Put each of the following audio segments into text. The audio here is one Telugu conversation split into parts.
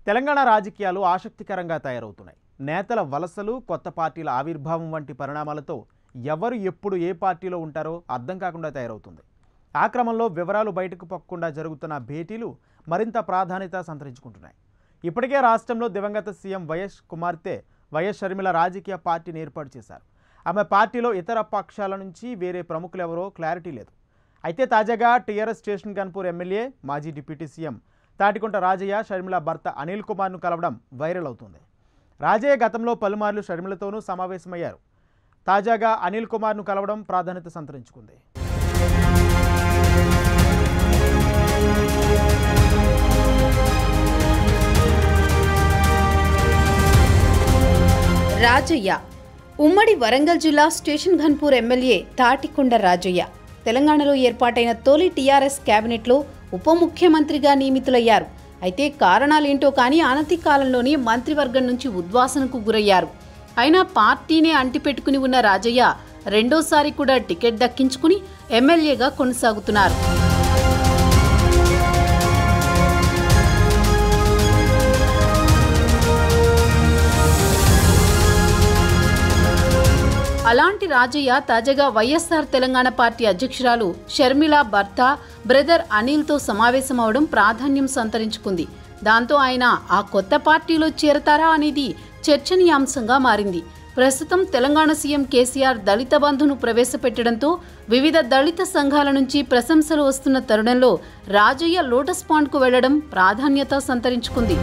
తెలంగాణ రాజకీయాలు ఆసక్తికరంగా తయారవుతున్నాయి నేతల వలసలు కొత్త పార్టీల ఆవిర్భావం వంటి పరిణామాలతో ఎవరు ఎప్పుడు ఏ పార్టీలో ఉంటారో అర్థం కాకుండా తయారవుతుంది ఆ క్రమంలో వివరాలు బయటకు పొక్కకుండా జరుగుతున్న భేటీలు మరింత ప్రాధాన్యత సంతరించుకుంటున్నాయి ఇప్పటికే రాష్ట్రంలో దివంగత సీఎం వైఎస్ కుమార్తె వైఎస్ షర్మిల రాజకీయ పార్టీని ఏర్పాటు చేశారు ఆమె పార్టీలో ఇతర పక్షాల నుంచి వేరే ప్రముఖులు ఎవరో క్లారిటీ లేదు అయితే తాజాగా టీఆర్ఎస్ స్టేషన్ గన్పూర్ ఎమ్మెల్యే మాజీ డిప్యూటీ సీఎం తాటికొంట రాజయ్య షర్మిల భర్త అనిల్ కుమార్ను కలవడం వైరల్ అవుతుంది రాజయ్య గతంలో పలుమార్లు షర్మిలతోనూ సమావేశమయ్యారు తాజాగా అనిల్ కుమార్ను కలవడం ప్రాధాన్యత సంతరించుకుంది రాజయ్య ఉమ్మడి వరంగల్ జిల్లా స్టేషన్ ఘన్పూర్ ఎమ్మెల్యే తాటికొండ రాజయ్య తెలంగాణలో ఏర్పాటైన తొలి టీఆర్ఎస్ కేబినెట్లో ఉప ముఖ్యమంత్రిగా నియమితులయ్యారు అయితే కారణాలేంటో కానీ అనతి కాలంలోనే మంత్రివర్గం నుంచి ఉద్వాసనకు గురయ్యారు అయినా పార్టీనే అంటిపెట్టుకుని ఉన్న రాజయ్య రెండోసారి కూడా టికెట్ దక్కించుకుని ఎమ్మెల్యేగా కొనసాగుతున్నారు అలాంటి రాజయ్య తాజాగా వైఎస్ఆర్ తెలంగాణ పార్టీ అధ్యక్షురాలు షర్మిల భర్త బ్రదర్ అనిల్తో సమావేశమవడం ప్రాధాన్యం సంతరించుకుంది దాంతో ఆయన ఆ కొత్త పార్టీలో చేరతారా అనేది చర్చనీయాంశంగా మారింది ప్రస్తుతం తెలంగాణ సీఎం కేసీఆర్ దళిత బంధును ప్రవేశపెట్టడంతో వివిధ దళిత సంఘాల నుంచి ప్రశంసలు వస్తున్న తరుణంలో రాజయ్య లోటస్ పాండ్కు వెళ్లడం ప్రాధాన్యత సంతరించుకుంది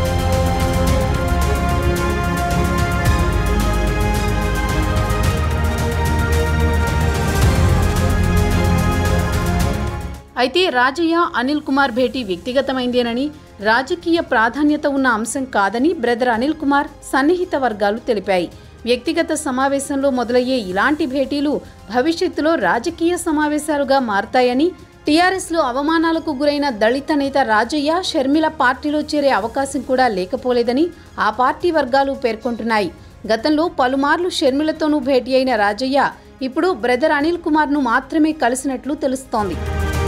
అయితే రాజయ్య అనిల్ కుమార్ భేటీ వ్యక్తిగతమైందేనని రాజకీయ ప్రాధాన్యత ఉన్న అంశం కాదని బ్రదర్ అనిల్ కుమార్ సన్నిహిత వర్గాలు తెలిపాయి వ్యక్తిగత సమావేశంలో మొదలయ్యే ఇలాంటి భేటీలు భవిష్యత్తులో రాజకీయ సమావేశాలుగా మారతాయని టీఆర్ఎస్లో అవమానాలకు గురైన దళిత నేత రాజయ్య షర్మిల పార్టీలో చేరే అవకాశం కూడా లేకపోలేదని ఆ పార్టీ వర్గాలు పేర్కొంటున్నాయి గతంలో పలుమార్లు షర్మిలతోనూ భేటీ అయిన రాజయ్య ఇప్పుడు బ్రదర్ అనిల్ కుమార్ను మాత్రమే కలిసినట్లు తెలుస్తోంది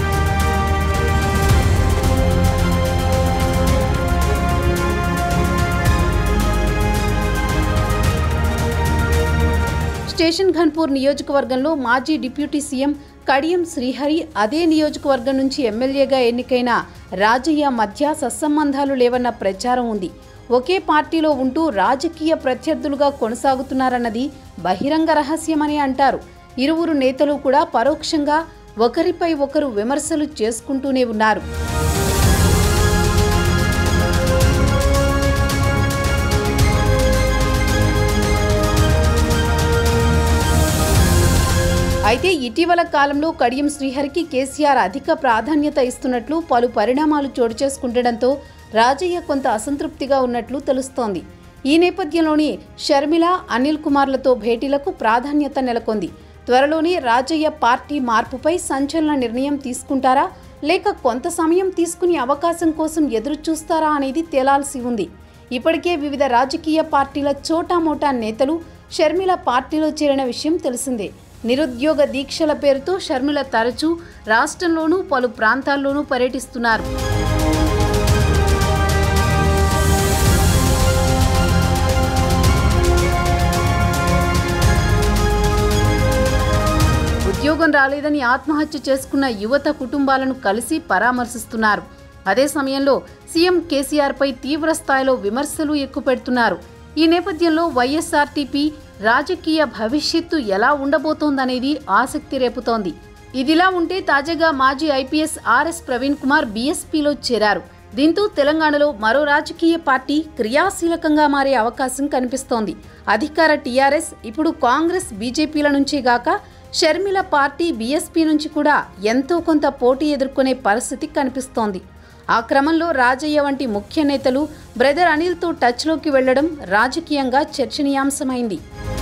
స్టేషన్ ఘన్పూర్ నియోజకవర్గంలో మాజీ డిప్యూటీ సీఎం కడియం శ్రీహరి అదే నియోజకవర్గం నుంచి ఎమ్మెల్యేగా ఎన్నికైన రాజయ్య మధ్య సత్సంబంధాలు లేవన్న ప్రచారం ఉంది ఒకే పార్టీలో ఉంటూ రాజకీయ ప్రత్యర్థులుగా కొనసాగుతున్నారన్నది బహిరంగ రహస్యమని అంటారు ఇరువురు నేతలు కూడా పరోక్షంగా ఒకరిపై ఒకరు విమర్శలు చేసుకుంటూనే ఉన్నారు అయితే ఇటీవల కాలంలో కడియం శ్రీహరికి కేసీఆర్ అధిక ప్రాధాన్యత ఇస్తున్నట్లు పలు పరిణామాలు చోటు చేసుకుంటడంతో రాజయ్య కొంత అసంతృప్తిగా ఉన్నట్లు తెలుస్తోంది ఈ నేపథ్యంలోనే షర్మిల అనిల్ కుమార్లతో భేటీలకు ప్రాధాన్యత నెలకొంది త్వరలోనే రాజయ్య పార్టీ మార్పుపై సంచలన నిర్ణయం తీసుకుంటారా లేక కొంత సమయం తీసుకునే అవకాశం కోసం ఎదురు చూస్తారా అనేది తేలాల్సి ఉంది ఇప్పటికే వివిధ రాజకీయ పార్టీల చోటామోటా నేతలు షర్మిల పార్టీలో చేరిన విషయం తెలిసిందే నిరుద్యోగ దీక్షల పేరుతో షర్మిల తరచూ రాష్ట్రంలోనూ పలు ప్రాంతాల్లోనూ పర్యటిస్తున్నారు ఉద్యోగం రాలేదని ఆత్మహత్య చేసుకున్న యువత కుటుంబాలను కలిసి పరామర్శిస్తున్నారు అదే సమయంలో సీఎం కేసీఆర్పై తీవ్ర స్థాయిలో విమర్శలు ఎక్కుపెడుతున్నారు ఈ నేపథ్యంలో వైఎస్ఆర్టీపీ రాజకీయ భవిష్యత్తు ఎలా ఉండబోతోందనేది ఆసక్తి రేపుతోంది ఇదిలా ఉంటే తాజాగా మాజీ ఐపీఎస్ ఆర్ఎస్ ప్రవీణ్ కుమార్ బీఎస్పీలో చేరారు దీంతో తెలంగాణలో మరో రాజకీయ పార్టీ క్రియాశీలకంగా మారే అవకాశం కనిపిస్తోంది అధికార టీఆర్ఎస్ ఇప్పుడు కాంగ్రెస్ బీజేపీల నుంచే గాక షర్మిల పార్టీ బీఎస్పీ నుంచి కూడా ఎంతో కొంత పోటీ ఎదుర్కొనే పరిస్థితి కనిపిస్తోంది ఆ క్రమంలో రాజయ్య వంటి ముఖ్య నేతలు బ్రదర్ అనిల్తో టచ్లోకి వెళ్లడం రాజకీయంగా చర్చనీయాంశమైంది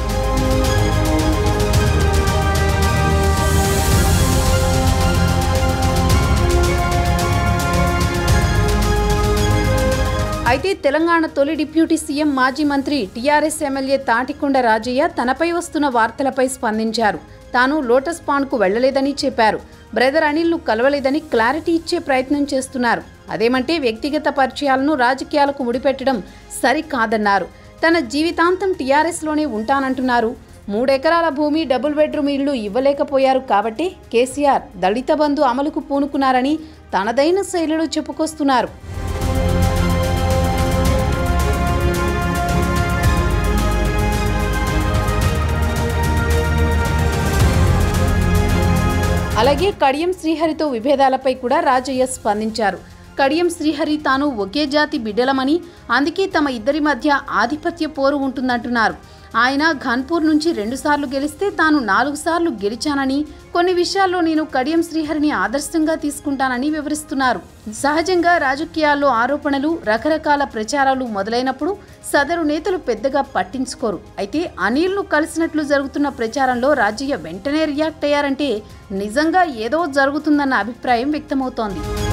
అయితే తెలంగాణ తొలి డిప్యూటీ సీఎం మాజీ మంత్రి టీఆర్ఎస్ ఎమ్మెల్యే తాటికొండ రాజయ్య తనపై వస్తున్న వార్తలపై స్పందించారు తాను లోటస్ పాండ్కు వెళ్లలేదని చెప్పారు బ్రదర్ అనిల్ను కలవలేదని క్లారిటీ ఇచ్చే ప్రయత్నం చేస్తున్నారు అదేమంటే వ్యక్తిగత పరిచయాలను రాజకీయాలకు ముడిపెట్టడం సరికాదన్నారు తన జీవితాంతం టీఆర్ఎస్లోనే ఉంటానంటున్నారు మూడెకరాల భూమి డబుల్ బెడ్రూమ్ ఇళ్లు ఇవ్వలేకపోయారు కాబట్టి కేసీఆర్ దళిత బంధు అమలుకు పూనుకున్నారని తనదైన శైలిలో చెప్పుకొస్తున్నారు అలాగే కడియం శ్రీహరితో విభేదాలపై కూడా రాజయ్య స్పందించారు కడియం శ్రీహరి తాను ఒకే జాతి బిడ్డలమని అందుకే తమ ఇద్దరి మధ్య ఆధిపత్య పోరు ఉంటుందంటున్నారు ఆయన ఘన్పూర్ నుంచి రెండుసార్లు గెలిస్తే తాను నాలుగు సార్లు గెలిచానని కొన్ని విషయాల్లో నేను కడియం శ్రీహరిని ఆదర్శంగా తీసుకుంటానని వివరిస్తున్నారు సహజంగా రాజకీయాల్లో ఆరోపణలు రకరకాల ప్రచారాలు మొదలైనప్పుడు సదరు నేతలు పెద్దగా పట్టించుకోరు అయితే అనిల్ను కలిసినట్లు జరుగుతున్న ప్రచారంలో రాజయ్య వెంటనే రియాక్ట్ అయ్యారంటే నిజంగా ఏదో జరుగుతుందన్న అభిప్రాయం వ్యక్తమవుతోంది